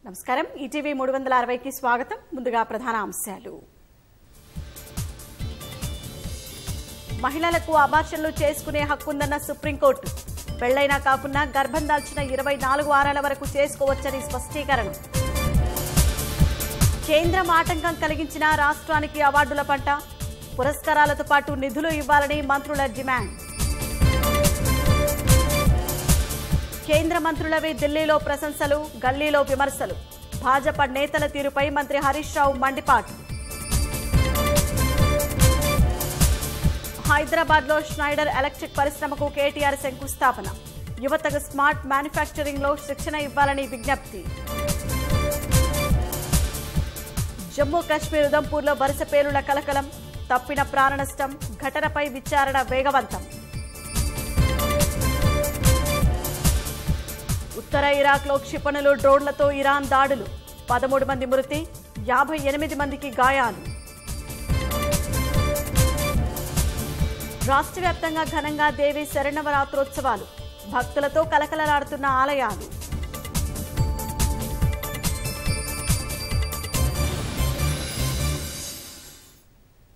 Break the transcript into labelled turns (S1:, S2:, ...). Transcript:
S1: నమస్కారం ఈటీవీ మూడు వందల అరవైకి స్వాగతం ముందుగా ప్రధాన అంశాలు మహిళలకు అబార్షన్లు చేసుకునే హక్కుందన్న సుప్రీంకోర్టు పెళ్లైనా కాకుండా గర్భం దాల్చిన ఇరవై నాలుగు వారాల వరకు చేసుకోవచ్చని స్పష్టీకరణ కేంద్రం ఆటంకం కలిగించిన రాష్ట్రానికి అవార్డుల పంట పురస్కారాలతో పాటు నిధులు ఇవ్వాలని మంత్రుల డిమాండ్ కేంద్ర మంత్రులవే ఢిల్లీలో ప్రశంసలు గల్లీలో విమర్శలు భాజపా నేతల తీరుపై మంత్రి హరీష్ రావు మండిపాటు హైదరాబాద్ లో స్నైడర్ ఎలక్ట్రిక్ పరిశ్రమకు కేటీఆర్ శంకుస్థాపన యువతకు స్మార్ట్ మ్యానుఫ్యాక్చరింగ్ లో శిక్షణ ఇవ్వాలని విజ్ఞప్తి జమ్మూ కాశ్మీర్ ఉదంపూర్లో వరుస పేలుల కలకలం తప్పిన ప్రాణ నష్టం ఘటనపై విచారణ వేగవంతం ఉత్తర ఇరాక్లో క్షిపణులు డ్రోన్లతో ఇరాన్ దాడులు పదమూడు మంది మృతి యాభై ఎనిమిది మందికి గాయాలు రాష్ట్ర వ్యాప్తంగా ఘనంగా దేవి శరణవరాత్రోత్సవాలు భక్తులతో కలకలలాడుతున్న ఆలయాలు